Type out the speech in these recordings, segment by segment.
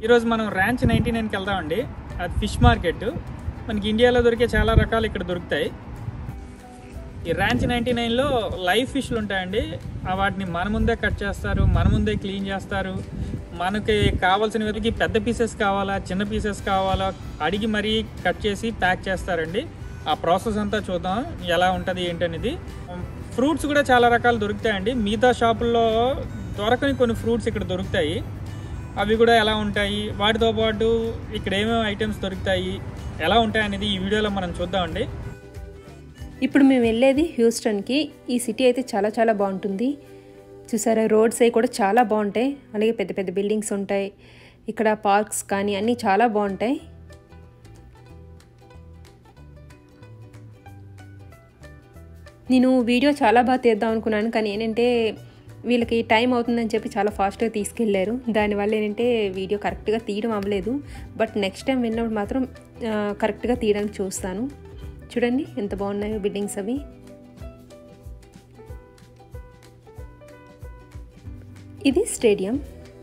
ఈరోజు మనం ranch ninety నైన్కి వెళ్దామండి అది ఫిష్ మార్కెట్ మనకి ఇండియాలో దొరికే చాలా రకాలు ఇక్కడ దొరుకుతాయి ఈ ర్యాంచ్ నైంటీ నైన్లో లైవ్ ఫిష్లు ఉంటాయండి ఆ వాటిని మన ముందే కట్ చేస్తారు మన ముందే క్లీన్ చేస్తారు మనకి కావాల్సిన విధంగా పెద్ద పీసెస్ కావాలా చిన్న పీసెస్ కావాలా అడిగి మరీ కట్ చేసి ప్యాక్ చేస్తారండి ఆ ప్రాసెస్ అంతా చూద్దాం ఎలా ఉంటుంది ఏంటనేది ఫ్రూట్స్ కూడా చాలా రకాలు దొరుకుతాయండి మిగతా షాపుల్లో దొరకని కొన్ని ఫ్రూట్స్ ఇక్కడ దొరుకుతాయి అవి కూడా ఎలా ఉంటాయి వాటితో పాటు ఇక్కడ ఏమేమి ఐటమ్స్ దొరుకుతాయి ఎలా ఉంటాయి అనేది ఈ వీడియోలో మనం చూద్దామండి ఇప్పుడు మేము వెళ్ళేది హ్యూస్టన్కి ఈ సిటీ అయితే చాలా చాలా బాగుంటుంది చూసారా రోడ్స్ అవి కూడా చాలా బాగుంటాయి అలాగే పెద్ద పెద్ద బిల్డింగ్స్ ఉంటాయి ఇక్కడ పార్క్స్ కానీ అన్నీ చాలా బాగుంటాయి నేను వీడియో చాలా బాగా తీద్దాం అనుకున్నాను కానీ ఏంటంటే వీళ్ళకి టైం అవుతుందని చెప్పి చాలా ఫాస్ట్గా తీసుకెళ్లారు దానివల్ల ఏంటంటే వీడియో కరెక్ట్గా తీయడం అవ్వలేదు బట్ నెక్స్ట్ టైం వెళ్ళినప్పుడు మాత్రం కరెక్ట్గా తీయడానికి చూస్తాను చూడండి ఎంత బాగున్నాయో బిల్డింగ్స్ అవి ఇది స్టేడియం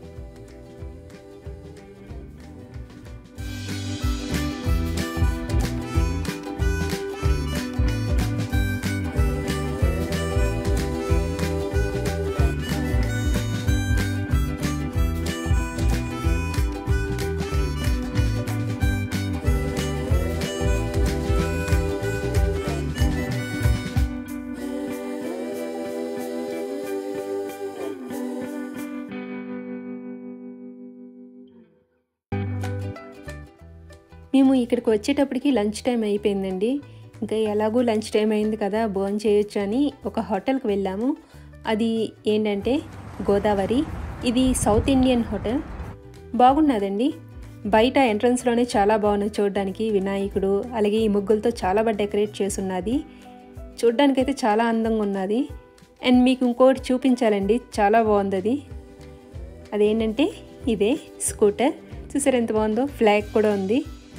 మేము ఇక్కడికి వచ్చేటప్పటికి లంచ్ టైం అయిపోయిందండి ఇంకా ఎలాగో లంచ్ టైం అయింది కదా భోజనం చేయొచ్చు అని ఒక హోటల్కి వెళ్ళాము అది ఏంటంటే గోదావరి ఇది సౌత్ ఇండియన్ హోటల్ బాగున్నదండి బయట ఎంట్రన్స్లోనే చాలా బాగున్నది చూడడానికి వినాయకుడు అలాగే ఈ ముగ్గులతో చాలా బాగా డెకరేట్ చేస్తున్నది చూడ్డానికైతే చాలా అందంగా ఉన్నది అండ్ మీకు ఇంకోటి చూపించాలండి చాలా బాగుంది అది అదేంటంటే ఇదే స్కూటర్ చూసారు ఎంత బాగుందో ఫ్లాగ్ కూడా ఉంది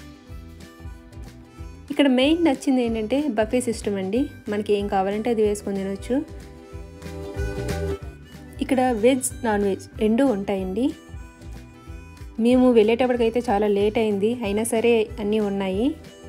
ఇక్కడ మెయిన్ నచ్చింది ఏంటంటే బఫే సిస్టమ్ అండి మనకి ఏం కావాలంటే అది వేసుకొని తినొచ్చు ఇక్కడ వెజ్ నాన్ వెజ్ రెండూ ఉంటాయండి మేము వెళ్ళేటప్పటికైతే చాలా లేట్ అయింది అయినా సరే అన్నీ ఉన్నాయి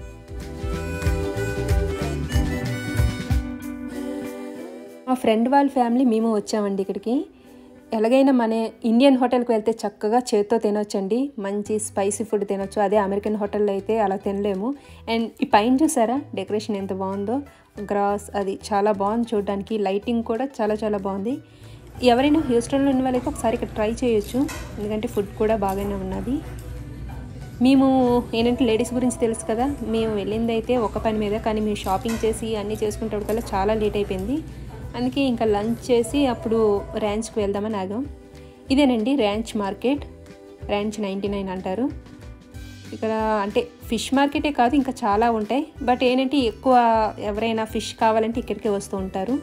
మా ఫ్రెండ్ వాళ్ళ ఫ్యామిలీ మేము వచ్చామండి ఇక్కడికి ఎలాగైనా మన ఇండియన్ హోటల్కి వెళ్తే చక్కగా చేత్తో తినొచ్చండి మంచి స్పైసీ ఫుడ్ తినొచ్చు అదే అమెరికన్ హోటల్లో అయితే అలా తినలేము అండ్ ఈ పైన చూసారా డెకరేషన్ ఎంత బాగుందో గ్రాస్ అది చాలా బాగుంది చూడడానికి లైటింగ్ కూడా చాలా చాలా బాగుంది ఎవరైనా హ్యూస్టన్లో ఉన్న వాళ్ళైతే ఒకసారి ఇక్కడ ట్రై చేయొచ్చు ఎందుకంటే ఫుడ్ కూడా బాగానే ఉన్నది మేము ఏంటంటే లేడీస్ గురించి తెలుసు కదా మేము వెళ్ళింది అయితే ఒక పని మీద కానీ మేము షాపింగ్ చేసి అన్నీ చేసుకునేటప్పటికల్లా చాలా లేట్ అయిపోయింది అందుకే ఇంకా లంచ్ చేసి అప్పుడు ర్యాంచ్కి వెళ్దామని ఆగాం ఇదేనండి Ranch Market Ranch ninety nine అంటారు ఇక్కడ అంటే ఫిష్ మార్కెటే కాదు ఇంకా చాలా ఉంటాయి బట్ ఏంటంటే ఎక్కువ ఎవరైనా ఫిష్ కావాలంటే ఇక్కడికే వస్తూ ఉంటారు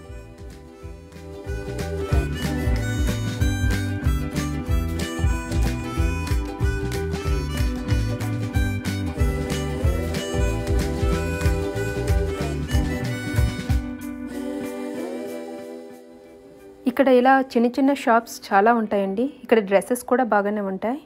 ఇక్కడ ఇలా చిన్న చిన్న షాప్స్ చాలా ఉంటాయండి ఇక్కడ డ్రెస్సెస్ కూడా బాగానే ఉంటాయి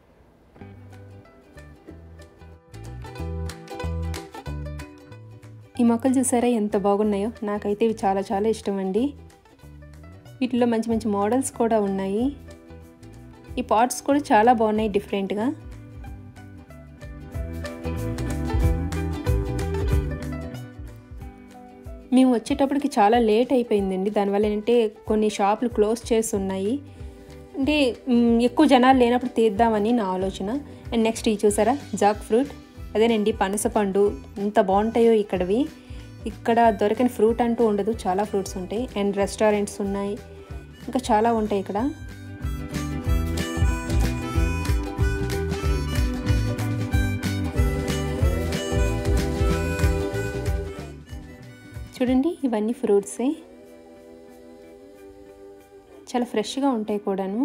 ఈ మొక్కలు చూసారా ఎంత బాగున్నాయో నాకైతే ఇవి చాలా చాలా ఇష్టం అండి వీటిలో మంచి మంచి మోడల్స్ కూడా ఉన్నాయి ఈ పాట్స్ కూడా చాలా బాగున్నాయి డిఫరెంట్గా మేము వచ్చేటప్పటికి చాలా లేట్ అయిపోయిందండి దానివల్ల ఏంటంటే కొన్ని షాపులు క్లోజ్ చేసి ఉన్నాయి అంటే ఎక్కువ జనాలు లేనప్పుడు తీద్దామని నా ఆలోచన అండ్ నెక్స్ట్ ఇది చూసారా జాక్ ఫ్రూట్ అదేనండి పనస పండు ఎంత బాగుంటాయో ఇక్కడవి ఇక్కడ దొరకని ఫ్రూట్ అంటూ ఉండదు చాలా ఫ్రూట్స్ ఉంటాయి అండ్ రెస్టారెంట్స్ ఉన్నాయి ఇంకా చాలా ఉంటాయి ఇక్కడ చూడండి ఇవన్నీ ఫ్రూట్సే చాలా ఫ్రెష్గా ఉంటాయి కూడాను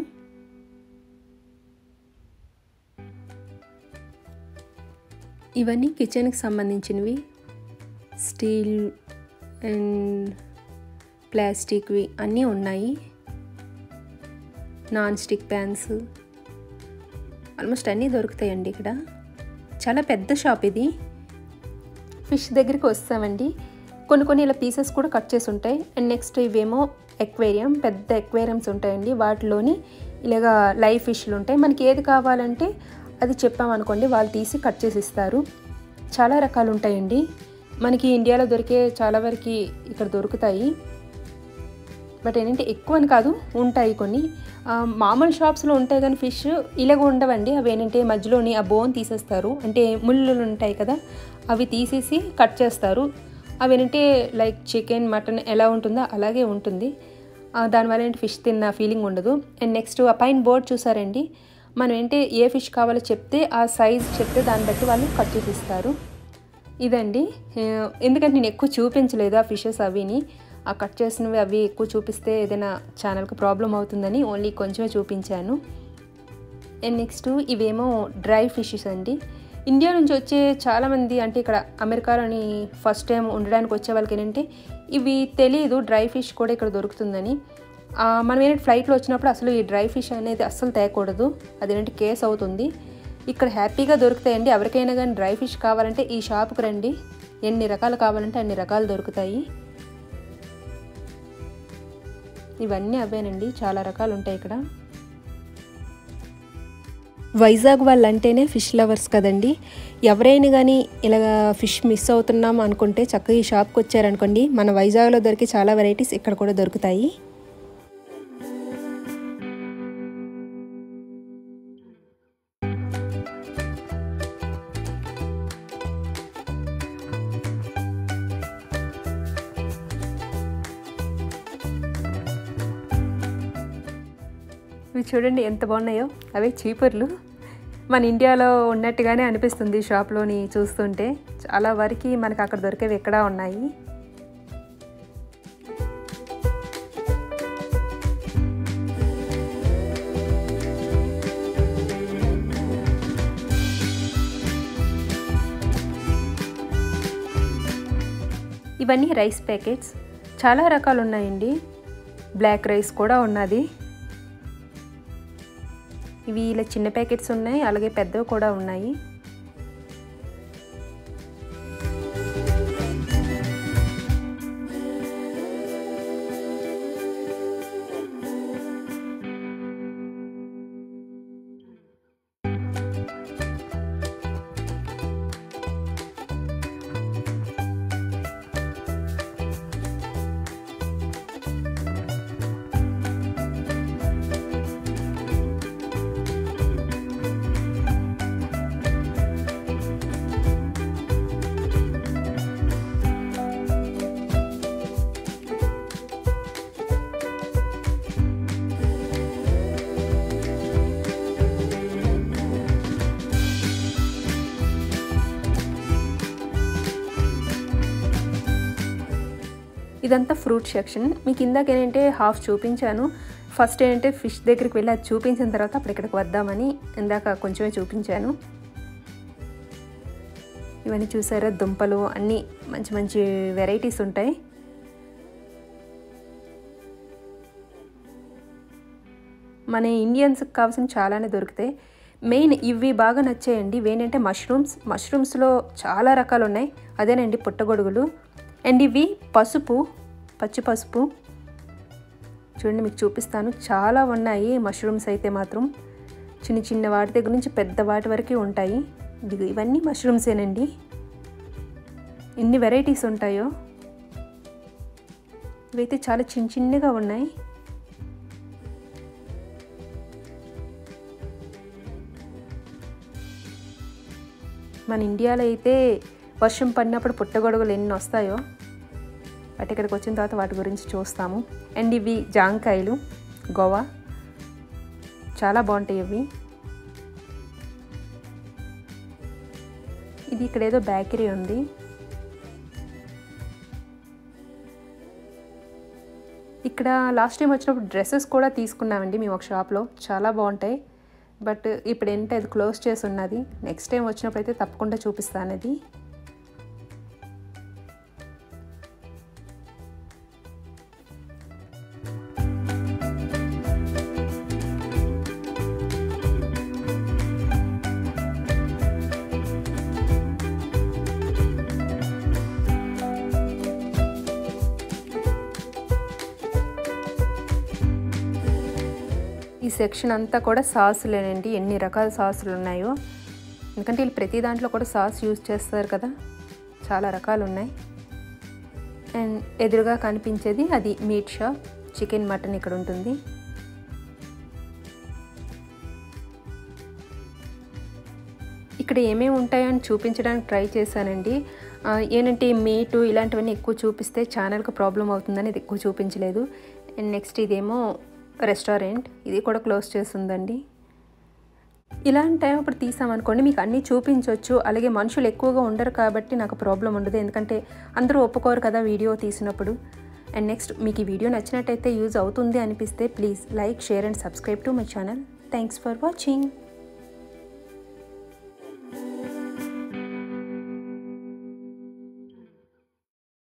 ఇవన్నీ కిచెన్కి సంబంధించినవి స్టీల్ అండ్ ప్లాస్టిక్వి అన్నీ ఉన్నాయి నాన్ స్టిక్ ప్యాన్స్ ఆల్మోస్ట్ అన్నీ దొరుకుతాయండి ఇక్కడ చాలా పెద్ద షాప్ ఇది ఫిష్ దగ్గరికి వస్తామండి కొన్ని కొన్ని ఇలా పీసెస్ కూడా కట్ చేసి ఉంటాయి అండ్ నెక్స్ట్ ఇవేమో ఎక్వేరియం పెద్ద ఎక్వేరియంస్ ఉంటాయండి వాటిలోని ఇలాగా లైవ్ ఫిష్లు ఉంటాయి మనకి ఏది కావాలంటే అది చెప్పామనుకోండి వాళ్ళు తీసి కట్ చేసి ఇస్తారు చాలా రకాలు ఉంటాయండి మనకి ఇండియాలో దొరికే చాలా వరకు ఇక్కడ దొరుకుతాయి బట్ ఏంటంటే ఎక్కువ అని కాదు ఉంటాయి కొన్ని ఆ, మామూలు షాప్స్లో ఉంటాయి కానీ ఫిష్ ఇలాగ ఉండవండి అవి ఏంటంటే మధ్యలోని ఆ బోన్ తీసేస్తారు అంటే ముళ్ళులు ఉంటాయి కదా అవి తీసేసి కట్ చేస్తారు అవి ఏంటంటే లైక్ చికెన్ మటన్ ఎలా ఉంటుందో అలాగే ఉంటుంది ఆ, దానివల్ల ఏంటి ఫిష్ తిన్న ఫీలింగ్ ఉండదు అండ్ నెక్స్ట్ ఆ పైన బోర్డ్ చూసారండి మనం ఏంటి ఏ ఫిష్ కావాలో చెప్తే ఆ సైజ్ చెప్తే దాన్ని బట్టి వాళ్ళు కట్ చేసి ఇస్తారు ఇదండి ఆ, ఎందుకంటే నేను ఎక్కువ చూపించలేదు ఆ ఫిషెస్ అవిని ఆ కట్ చేసినవి అవి ఎక్కువ చూపిస్తే ఏదైనా ఛానల్కి ప్రాబ్లం అవుతుందని ఓన్లీ కొంచెమే చూపించాను అండ్ నెక్స్ట్ ఇవేమో డ్రై ఫిషెస్ అండి ఇండియా నుంచి వచ్చే చాలామంది అంటే ఇక్కడ అమెరికాలోని ఫస్ట్ టైం ఉండడానికి వచ్చే వాళ్ళకి ఏంటంటే ఇవి తెలియదు డ్రై ఫిష్ కూడా ఇక్కడ దొరుకుతుందని ఆ, మనం ఏంటంటే ఫ్లైట్లో వచ్చినప్పుడు అసలు ఈ డ్రై ఫిష్ అనేది అస్సలు తేకూడదు అదేంటంటే కేస్ అవుతుంది ఇక్కడ హ్యాపీగా దొరుకుతాయండి ఎవరికైనా కానీ డ్రై ఫిష్ కావాలంటే ఈ షాప్కి రండి ఎన్ని రకాలు కావాలంటే అన్ని రకాలు దొరుకుతాయి ఇవన్నీ అవేనండి చాలా రకాలు ఉంటాయి ఇక్కడ వైజాగ్ వాళ్ళు అంటేనే ఫిష్ లవర్స్ కదండి ఎవరైనా కానీ ఇలాగ ఫిష్ మిస్ అవుతున్నాం అనుకుంటే చక్కగా ఈ షాప్కి వచ్చారనుకోండి మన వైజాగ్లో దొరికే చాలా వెరైటీస్ ఇక్కడ కూడా దొరుకుతాయి ఇవి చూడండి ఎంత బాగున్నాయో అవే చీపుర్లు మన ఇండియాలో ఉన్నట్టుగానే అనిపిస్తుంది షాప్లోని చూస్తుంటే చాలా వరకు మనకు అక్కడ దొరికేవి ఎక్కడా ఉన్నాయి ఇవన్నీ రైస్ ప్యాకెట్స్ చాలా రకాలు ఉన్నాయండి బ్లాక్ రైస్ కూడా ఉన్నది ఇవి ఇలా చిన్న ప్యాకెట్స్ ఉన్నాయి అలాగే పెద్దవి కూడా ఉన్నాయి ఇదంతా ఫ్రూట్ సెక్షన్ మీకు ఇందాక ఏంటంటే హాఫ్ చూపించాను ఫస్ట్ ఏంటంటే ఫిష్ దగ్గరికి వెళ్ళి అది చూపించిన తర్వాత అప్పుడు ఇక్కడికి వద్దామని ఇందాక కొంచెమే చూపించాను ఇవన్నీ చూసారా దుంపలు అన్నీ మంచి మంచి వెరైటీస్ ఉంటాయి మన ఇండియన్స్కి కావాల్సిన చాలానే దొరుకుతాయి మెయిన్ ఇవి బాగా నచ్చాయండి ఇవేంటంటే మష్రూమ్స్ మష్రూమ్స్లో చాలా రకాలు ఉన్నాయి అదేనండి పుట్టగొడుగులు అండ్ ఇవి పసుపు పచ్చి పసుపు చూడండి మీకు చూపిస్తాను చాలా ఉన్నాయి మష్రూమ్స్ అయితే మాత్రం చిన్న చిన్న వాటి దగ్గర నుంచి పెద్ద వాటి వరకు ఉంటాయి ఇదిగో ఇవన్నీ మష్రూమ్సేనండి ఎన్ని వెరైటీస్ ఉంటాయో ఇవైతే చాలా చిన్న చిన్నగా ఉన్నాయి మన ఇండియాలో అయితే వర్షం పడినప్పుడు పుట్టగొడుగులు ఎన్ని వస్తాయో బట్ ఇక్కడికి వచ్చిన తర్వాత వాటి గురించి చూస్తాము అండ్ ఇవి జాంకాయలు గోవా చాలా బాగుంటాయి ఇవి ఇది ఇక్కడ ఏదో బేకరీ ఉంది ఇక్కడ లాస్ట్ టైం వచ్చినప్పుడు డ్రెస్సెస్ కూడా తీసుకున్నామండి మేము ఒక షాప్లో చాలా బాగుంటాయి బట్ ఇప్పుడు ఏంటంటే అది క్లోజ్ చేసి ఉన్నది నెక్స్ట్ టైం వచ్చినప్పుడు అయితే తప్పకుండా చూపిస్తాను అది ఈ సెక్షన్ అంతా కూడా సాసులేనండి ఎన్ని రకాల సాసులు ఉన్నాయో ఎందుకంటే వీళ్ళు ప్రతి దాంట్లో కూడా సాస్ యూజ్ చేస్తారు కదా చాలా రకాలు ఉన్నాయి అండ్ ఎదురుగా కనిపించేది అది మీట్ షాప్ చికెన్ మటన్ ఇక్కడ ఉంటుంది ఇక్కడ ఏమేమి ఉంటాయో అని చూపించడానికి ట్రై చేశానండి ఆ, ఏంటంటే మీటు ఇలాంటివన్నీ ఎక్కువ చూపిస్తే ఛానల్కి ప్రాబ్లం అవుతుందని ఇది ఎక్కువ చూపించలేదు అండ్ నెక్స్ట్ ఇదేమో రెస్టారెంట్ ఇది కూడా క్లోజ్ చేస్తుందండి ఇలాంటి టైం అప్పుడు తీసామనుకోండి మీకు అన్నీ చూపించవచ్చు అలాగే మనుషులు ఎక్కువగా ఉండరు కాబట్టి నాకు ప్రాబ్లం ఉండదు ఎందుకంటే అందరూ ఒప్పుకోరు కదా వీడియో తీసినప్పుడు అండ్ నెక్స్ట్ మీకు ఈ వీడియో నచ్చినట్టయితే యూజ్ అవుతుంది అనిపిస్తే please like share and subscribe to my channel thanks for watching